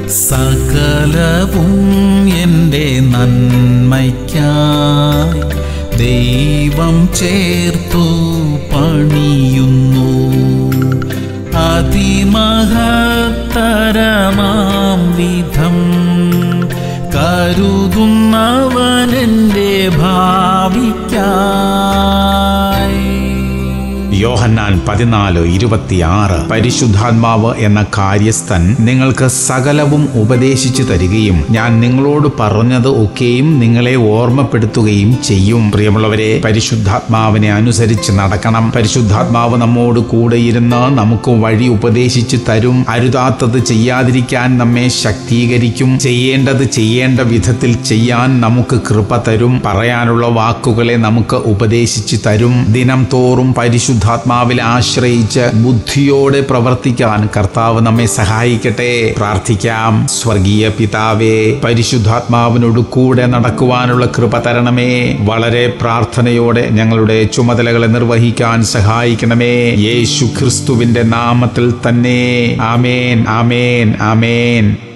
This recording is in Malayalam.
സകലവും എൻ്റെ നന്മയ്ക്കായി ദൈവം ചേർത്തു പണിയുന്നു അതിമഹത്തരമാം വിധം കരുതുന്നവനെൻ്റെ ഭാവിക്കായി യോഹന്നാൻ പതിനാല് ഇരുപത്തിയാറ് പരിശുദ്ധാത്മാവ് എന്ന കാര്യസ്ഥൻ നിങ്ങൾക്ക് സകലവും ഉപദേശിച്ചു തരികയും ഞാൻ നിങ്ങളോട് പറഞ്ഞത് ഒക്കെയും നിങ്ങളെ ഓർമ്മപ്പെടുത്തുകയും ചെയ്യും പ്രിയമുള്ളവരെ പരിശുദ്ധാത്മാവിനെ അനുസരിച്ച് നടക്കണം പരിശുദ്ധാത്മാവ് നമ്മോട് കൂടെ ഇരുന്ന് നമുക്ക് വഴി ഉപദേശിച്ചു തരും അരുതാത്തത് ചെയ്യാതിരിക്കാൻ നമ്മെ ശക്തീകരിക്കും ചെയ്യേണ്ടത് ചെയ്യേണ്ട വിധത്തിൽ ചെയ്യാൻ നമുക്ക് കൃപ തരും പറയാനുള്ള വാക്കുകളെ നമുക്ക് ഉപദേശിച്ചു തരും ദിനം തോറും പരിശുദ്ധാത്മാവിൽ ആശ്രയിച്ച് ബുദ്ധിയോടെ പ്രവർത്തിക്കാൻ കർത്താവ് നമ്മെ സഹായിക്കട്ടെ പ്രാർത്ഥിക്കാം സ്വർഗീയ പിതാവേ പരിശുദ്ധാത്മാവിനോട് കൂടെ നടക്കുവാനുള്ള കൃപ തരണമേ വളരെ പ്രാർത്ഥനയോടെ ഞങ്ങളുടെ ചുമതലകളെ നിർവഹിക്കാൻ സഹായിക്കണമേ യേശു ക്രിസ്തുവിന്റെ നാമത്തിൽ തന്നെ ആമേൻ ആമേൻ ആമേൻ